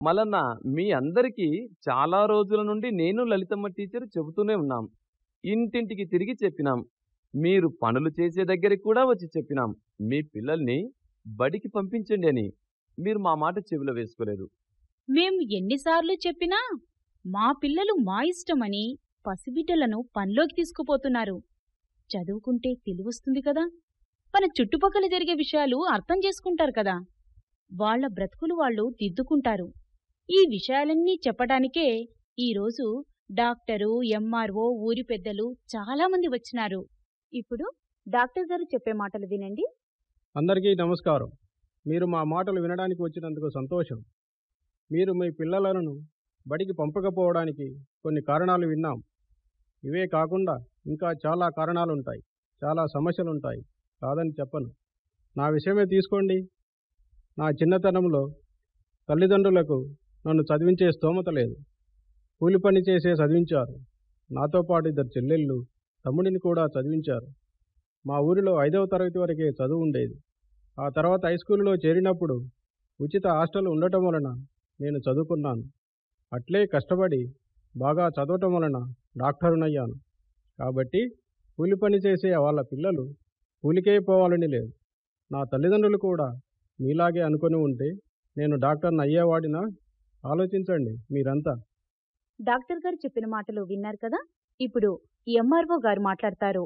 మలన్న మీ అందరికీ చాలా రోజుల నుండి నేను లలితమ్మ టీచర్ చెబుతూనే ఉన్నాం ఇంటింటికి తిరిగి చెప్పినాం మీరు పనులు చేసే దగ్గరికి కూడా వచ్చి చెప్పినాం మీ పిల్లల్ని బడికి పంపించండి అని మీరు మా మాట చెవిలో వేసుకోలేదు మేం ఎన్నిసార్లు చెప్పినా మా పిల్లలు మా ఇష్టమని పసిబిడ్డలను పనిలోకి తీసుకుపోతున్నారు చదువుకుంటే తెలివొస్తుంది కదా మన చుట్టుపక్కల జరిగే విషయాలు అర్థం చేసుకుంటారు కదా వాళ్ళ బ్రతుకులు వాళ్ళు దిద్దుకుంటారు ఈ విషయాలన్నీ చెప్పడానికే ఈరోజు డాక్టరు ఎంఆర్ఓ ఊరి పెద్దలు చాలామంది వచ్చినారు ఇప్పుడు డాక్టర్ గారు చెప్పే మాటలు వినండి అందరికీ నమస్కారం మీరు మా మాటలు వినడానికి వచ్చినందుకు సంతోషం మీరు మీ పిల్లలను బడికి పంపకపోవడానికి కొన్ని కారణాలు విన్నాం ఇవే కాకుండా ఇంకా చాలా కారణాలు ఉంటాయి చాలా సమస్యలు ఉంటాయి కాదని చెప్పను నా విషయమే తీసుకోండి నా చిన్నతనంలో తల్లిదండ్రులకు నన్ను చదివించే స్తోమత లేదు కూలి పని చేసే చదివించారు నాతో పాటు ఇద్దరు చెల్లెళ్ళు తమ్ముడిని కూడా చదివించారు మా ఊరిలో ఐదవ తరగతి వరకే చదువు ఉండేది ఆ తర్వాత హై స్కూల్లో చేరినప్పుడు ఉచిత హాస్టల్ ఉండటం వలన నేను చదువుకున్నాను అట్లే కష్టపడి బాగా చదవటం వలన డాక్టరునయ్యాను కాబట్టి కూలి పని చేసే వాళ్ళ పిల్లలు కూలికే పోవాలని లేదు నా తల్లిదండ్రులు కూడా మీలాగే అనుకొని ఉంటే నేను డాక్టర్ని అయ్యేవాడినా ఆలోచించండి మీరంతా డాక్టర్ గారు చెప్పిన మాటలు విన్నారు కదా ఇప్పుడు ఎంఆర్ఓ గారు మాట్లాడతారు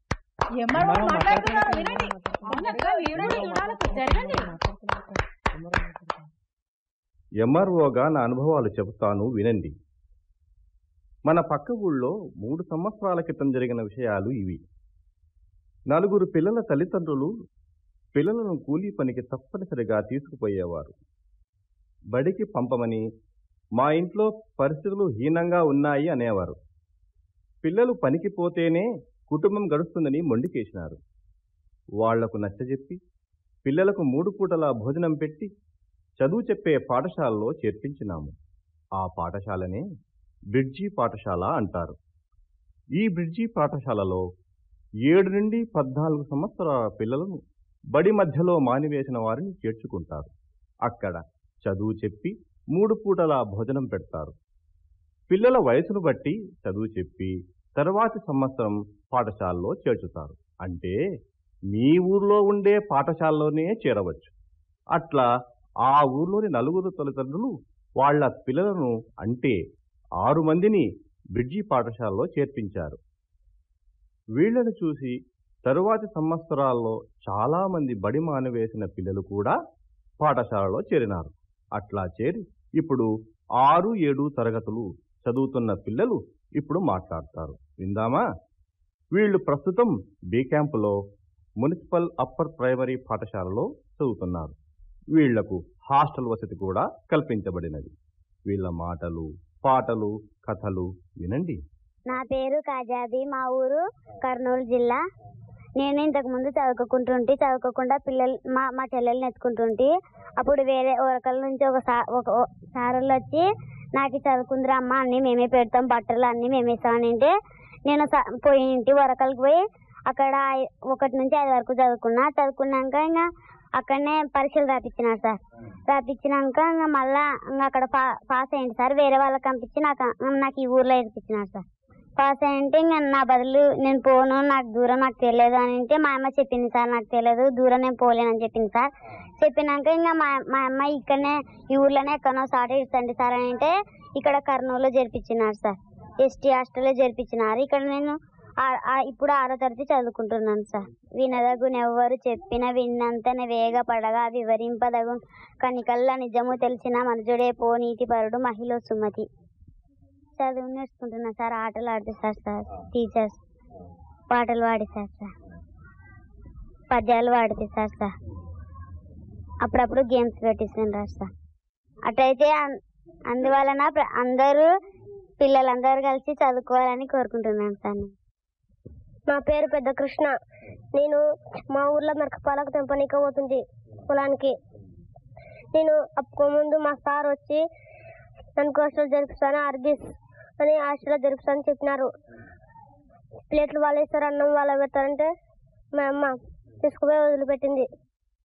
ఎంఆర్ఓగా నా అనుభవాలు చెబుతాను వినండి మన పక్క ఊళ్ళో మూడు సంవత్సరాల క్రితం జరిగిన విషయాలు ఇవి నలుగురు పిల్లల తల్లిదండ్రులు పిల్లలను కూలీ పనికి తప్పనిసరిగా తీసుకుపోయేవారు బడికి పంపమని మా ఇంట్లో పరిస్థితులు హీనంగా ఉన్నాయి అనేవారు పిల్లలు పనికి పోతేనే కుటుంబం గడుస్తుందని మొండికేసినారు వాళ్లకు నచ్చజెప్పి పిల్లలకు మూడు పూటల భోజనం పెట్టి చదువు చెప్పే పాఠశాలలో చేర్పించినాము ఆ పాఠశాలనే బ్రిడ్జి పాఠశాల అంటారు ఈ బ్రిడ్జి పాఠశాలలో ఏడు నుండి పద్నాలుగు సంవత్సరాల పిల్లలను బడి మధ్యలో మానివేసిన వారిని చేర్చుకుంటారు అక్కడ చదువు చెప్పి మూడు పూటల భోజనం పెడతారు పిల్లల వయసును బట్టి చదువు చెప్పి తర్వాతి సంవత్సరం పాఠశాలలో చేర్చుతారు అంటే మీ ఊర్లో ఉండే పాఠశాలలోనే చేరవచ్చు అట్లా ఆ ఊర్లోని నలుగురు తల్లిదండ్రులు వాళ్ళ పిల్లలను అంటే ఆరు మందిని బ్రిడ్జి పాఠశాలలో చేర్పించారు వీళ్లను చూసి తరువాతి సంవత్సరాల్లో చాలామంది బడి మానవేసిన పిల్లలు కూడా పాఠశాలలో చేరినారు అట్లా చేరి ఇప్పుడు ఆరు ఏడు తరగతులు చదువుతున్న పిల్లలు ఇప్పుడు మాట్లాడతారు విందామా వీళ్ళు ప్రస్తుతం బీ క్యాంపులో మున్సిపల్ అప్పర్ ప్రైమరీ పాఠశాలలో చదువుతున్నారు వీళ్లకు హాస్టల్ వసతి కూడా కల్పించబడినది వీళ్ళ మాటలు పాటలు కథలు వినండి నా పేరు కాజాబీ మా ఊరు కర్నూలు జిల్లా నేను ఇంతకు ముందు చదువుకుంటుంటే చదువుకోకుండా పిల్లలు మా మా చెల్లెల్ని ఎత్తుకుంటుంటే అప్పుడు వేరే ఒరకల నుంచి ఒక సా ఒక ఓ- సారోళ్ళు వచ్చి నాకు చదువుకుందిరా అమ్మ అన్నీ మేమే పెడతాం బట్టలు అన్నీ మేమే ఇస్తామని అంటే నేను స- పోయి ఇంటి వరకలకు పోయి అక్కడ ఐ- ఒకటి నుంచి ఐదు వరకు చదువుకున్నా చదువుకున్నాక ఇంకా అక్కడనే పరీక్షలు రాపించినారు సార్ రాపించినాక ఇంకా మళ్ళా ఇంకా అక్కడ పా పాస్ అయ్యింది సార్ వేరే వాళ్ళకి పంపించి నాకు నాకు ఈ ఊర్లో ఇప్పించినారు సార్ పాస్ అయ్యంటే ఇంకా నా బదులు నేను పోను నాకు దూరం నాకు తెలియదు అని అంటే మా అమ్మ చెప్పింది సార్ నాకు తెలియదు దూరం నేను పోలేనని చెప్పింది సార్ చెప్పినాక ఇంకా మా మా అమ్మ ఇక్కడనే ఈ ఊర్లోనే ఎక్కడో సాట ఇస్తండి సార్ అని అంటే ఇక్కడ కర్నూలులో జరిపించినారు సార్ ఎస్టీ హాస్టల్లో జరిపించినారు ఇక్కడ నేను ఆ- ఆ- ఇప్పుడు ఆరో తరగతి చదువుకుంటున్నాను సార్ వినదగున ఎవ్వరు చెప్పిన విన్నంతనే వేగ పడగా వివరింపదగు కనికల్లా నిజము తెలిసిన మనుజుడే పో నీతిపరుడు మహిళ సుమతి చదువు నేర్చుకుంటున్నా సార్ ఆటలు ఆడిపిస్తారు సార్ టీచర్స్ పాటలు పాడిస్తారు సార్ పద్యాలు పాడిపిస్తారు సార్ అప్పుడప్పుడు గేమ్స్ పెట్టిస్తుంటారు సార్ అట్లయితే అన్- అందువలన ప్ర- అందరూ పిల్లలందరూ కలిసి చదువుకోవాలని కోరుకుంటున్నాను సార్ నేను. నా పేరు పెద్ద కృష్ణ నేను మా ఊర్లో మిరపపాలకు తెంపనీకి పోతుంది పొలానికి నేను అప్పుడు ముందు మా సార్ వచ్చి నన్ను హాస్టల్ జరిపిస్తాను అర్గిస్ అని హాస్టల్లో జరిపిస్తాను చెప్పినారు ప్లేట్లు వాళ్ళు ఇస్తారు అన్నం వాళ్ళు పెడతారంటే మా అమ్మ తీసుకుపోయి వదిలిపెట్టింది